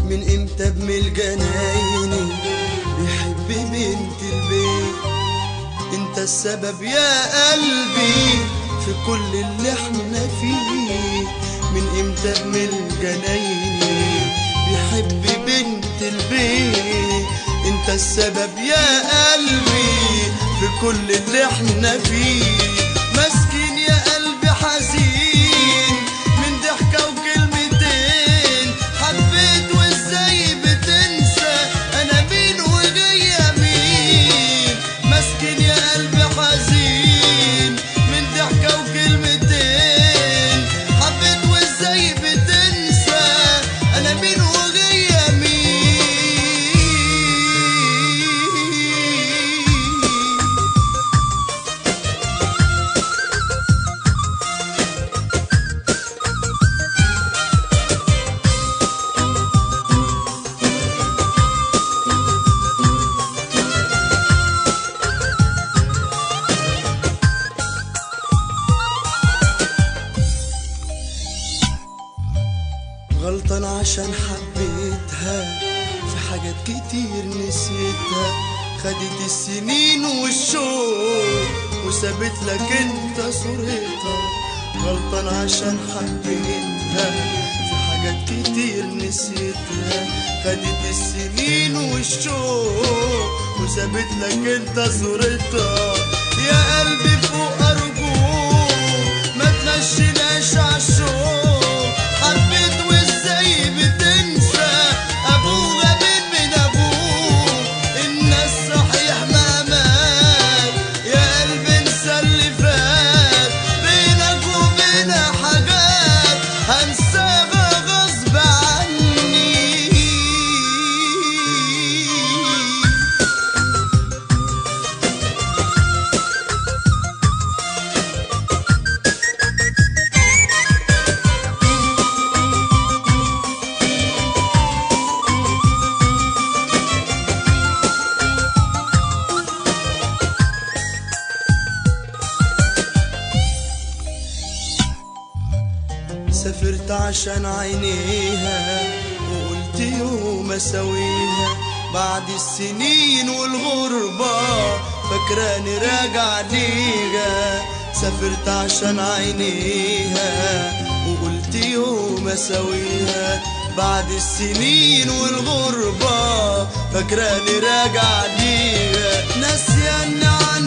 من امتى بميل جنايني بيحب بنت البيت انت السبب يا قلبي في كل اللي احنا فيه من امتى بميل جنايني بيحب بنت البيت انت السبب يا قلبي في كل اللي احنا فيه مسكين يا قلبي حزين من ضحكة وكلمتين حبيت وازاي بتنسى انا مين وجاية مين مسكين يا قلبي حزين من ضحكة وكلمتين حبيت وازاي بتنسى انا مين وجاية مين غلطان عشان حبيتها في حاجات كتير نسيتها خدت السنين والشوق وسابت لك انت صورتها غلطان عشان حبيتها في حاجات كتير نسيتها خدت السنين والشوق وسابت لك انت صورتها يا قلبي فوق ارجوك ما تمشيناش عالشوق حبيت وازاي بتنسى ابوها مين من ابوك الناس صحيح ما مات يا قلبي انسى اللي فات بينك وبينها حاجات هنساها غصب عني سافرت عشان عينيها وقلت يوم اسويها بعد السنين والغربة فاكراني راجع ليها سافرت عشان عينيها وقلت يوم اسويها بعد السنين والغربة فاكراني راجع ليها ناسية ان